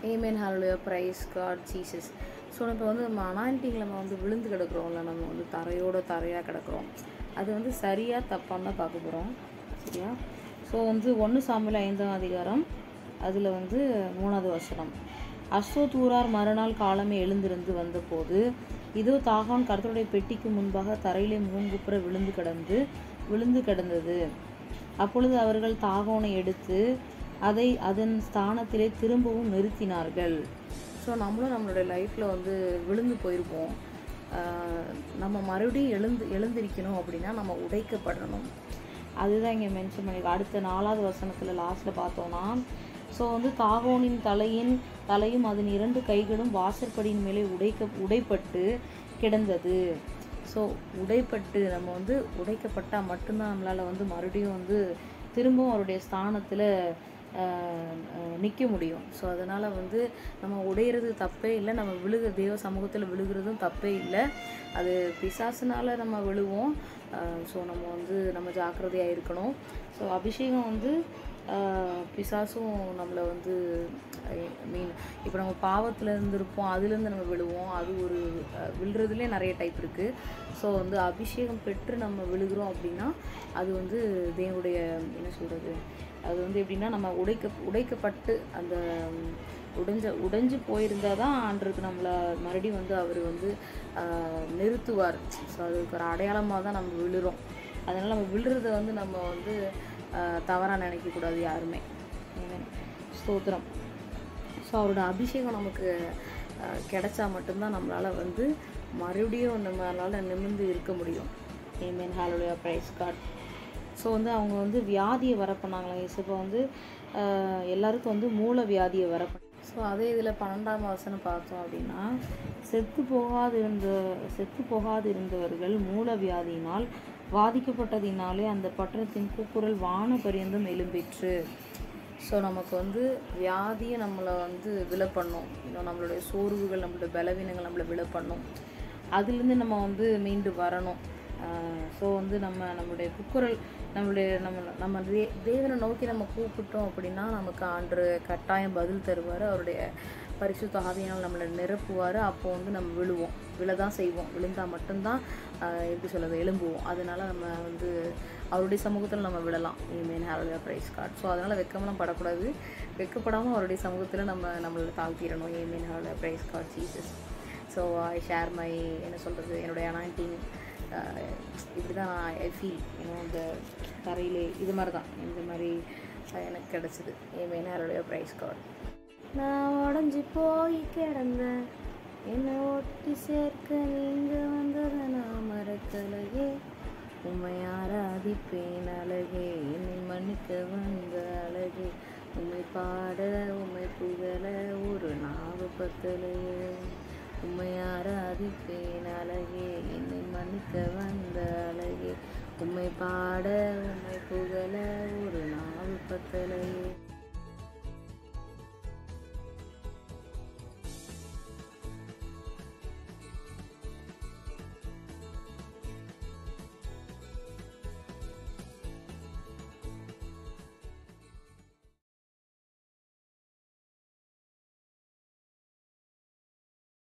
ஏமேன் ஹாலுடைய praise God Jesus so இப்போ வந்து நம்ம அனாயிண்டிங்கில் நம்ம வந்து விழுந்து கிடக்குறோம்ல நம்ம வந்து தரையோட தரையாக கிடக்குறோம் அது வந்து சரியாக தப்பான்னு தான் பார்க்க போகிறோம் சரியா ஸோ வந்து ஒன்று சாமியில் ஐந்தாம் அதிகாரம் அதில் வந்து மூணாவது வசனம் அஸ்வதூரார் மறுநாள் காலமே எழுந்திருந்து வந்தபோது இதோ தாகான் கர்த்தருடைய பெட்டிக்கு முன்பாக தரையிலே மூங்குப்புற விழுந்து கிடந்து விழுந்து கிடந்தது அப்பொழுது அவர்கள் தாகோனை எடுத்து அதை அதன் ஸ்தானத்திலே திரும்பவும் நிறுத்தினார்கள் ஸோ நம்மளும் நம்மளுடைய லைஃப்பில் வந்து விழுந்து போயிருப்போம் ஆஹ் நம்ம மறுபடியும் எழுந்து எழுந்திருக்கணும் அப்படின்னா நம்ம உடைக்கப்படணும் அதுதான் இங்கே மென்ஷன் பண்ணி அடுத்த நாலாவது வசனத்தில் லாஸ்ட்டில் பார்த்தோன்னா ஸோ வந்து தாகோனின் தலையின் தலையும் அதன் இரண்டு கைகளும் வாசற்படியின் மேலே உடைக்க உடைப்பட்டு கிடந்தது ஸோ உடைப்பட்டு நம்ம வந்து உடைக்கப்பட்டால் மட்டும்தான் நம்மளால் வந்து மறுபடியும் வந்து திரும்பவும் அவருடைய ஸ்தானத்தில் நிற்க முடியும் ஸோ அதனால் வந்து நம்ம உடையிறது தப்பே இல்லை நம்ம விழுக தேவ சமூகத்தில் விழுகிறதும் தப்பே இல்லை அது பிசாசுனால நம்ம விழுவோம் ஸோ நம்ம வந்து நம்ம ஜாக்கிரதையாக இருக்கணும் ஸோ அபிஷேகம் வந்து ஆஹ் பிசாசும் நம்மளை வந்து மீன் இப்போ நம்ம பாவத்தில் இருந்திருப்போம் அதுலேருந்து நம்ம விழுவோம் அது ஒரு அஹ், விழுறதுலே நிறைய டைப் இருக்குது ஸோ வந்து அபிஷேகம் பெற்று நம்ம விழுகிறோம் அப்படின்னா அது வந்து தேவனுடைய என்ன சொல்கிறது அது வந்து எப்படின்னா நம்ம உடைக்க உடைக்கப்பட்டு அந்த ம், உடைஞ்ச உடைஞ்சு போயிருந்தால் தான் ஆண்டருக்கு நம்மளை மறுபடியும் வந்து அவர் வந்து ஆஹ், நிறுத்துவார் ஸோ அதுக்கு ஒரு அடையாளமாக தான் நம்ம விழுறோம் அதனால் நம்ம விழுறத வந்து நம்ம வந்து தவறாக நினைக்கக்கூடாது யாருமே Amen. ஸ்தோத்திரம் ஸோ அவரோட அபிஷேகம் நமக்கு அஹ், கிடைச்சா மட்டும்தான் நம்மளால் வந்து மறுபடியும் நம்மளால் நிமிர்ந்து இருக்க முடியும் ஏமேன் ஹாலுடைய ப்ரைஸ் கார்ட் ஸோ வந்து அவங்க வந்து வியாதியை வர பண்ணாங்களாம் இயேசுப்பா வந்து அஹ், எல்லாருக்கும் வந்து மூல வியாதியை வர பண்ண ஸோ அதே இதில் பன்னெண்டாம் வசனம் பார்த்தோம் அப்படின்னா செத்து போகாது இருந்த செத்து போகாது இருந்தவர்கள் மூல வியாதியினால் வாதிக்கப்பட்டதினாலே அந்த பட்டணத்தின் கூக்குரல் வான பரியந்தம் எழும்பிற்று ஸோ நமக்கு வந்து வியாதியை நம்மளை வந்து விலை பண்ணும் இன்னும் நம்மளுடைய சோர்வுகள் நம்மளுடைய பலவீனங்கள் நம்மளை விலை பண்ணும் அதுலேருந்து நம்ம வந்து மீண்டு வரணும் ஸோ வந்து நம்ம நம்மளுடைய குக்குரல் நம்மளுடைய நம்ம நம்ம தே தேவனை நோக்கி நம்ம கூப்பிட்டோம் அப்படின்னா நமக்கு ஆண்டு கட்டாயம் பதில் தருவார் அவருடைய பரிசுத்த ஆவியினால் நம்மளை நிரப்புவார் அப்போ வந்து நம்ம விழுவோம் விழதான் செய்வோம் விழுந்தால் மட்டும்தான் ஆஹ் எப்படி சொல்கிறது எழும்புவோம் அதனால நம்ம வந்து அவருடைய சமூகத்தில் நம்ம விழலாம் இமேன் ஹாரோடைய ப்ரைஸ் கார்டு ஸோ அதனால் வெக்கமெல்லாம் படக்கூடாது வெக்கப்படாமல் அவருடைய சமூகத்தில் நம்ம நம்மளை தாழ்த்திடணும் ஏமேன் ஹாரோடைய praise God Jesus so I share my என்ன சொல்கிறது என்னுடைய அனாயிண்டிங் இப்படி தான் நான் ஐ ஃபீல் இன்னும் இந்த தரையிலே இது மாதிரி தான் இந்த மாதிரி அஹ், எனக்கு கிடச்சிது ஏமேன் ஹாரோடைய ப்ரைஸ் கார்டு நான் உடஞ்சி போய் கிடந்தேன் என்னை ஒட்டி சேர்க்க நீங்க வந்ததை நான் மறக்கலையே உம்மை ஆராதிப்பேன் அழகே என்னை மன்னிக்க வந்த அழகே உம்மை பாட உம்மை புகழ ஒரு நாவு பத்தலையே உம்மை ஆராதிப்பேன் அழகே என்னை மன்னிக்க வந்த அழகே உம்மை பாட உம்மை புகழ ஒரு நாவு பத்தலையே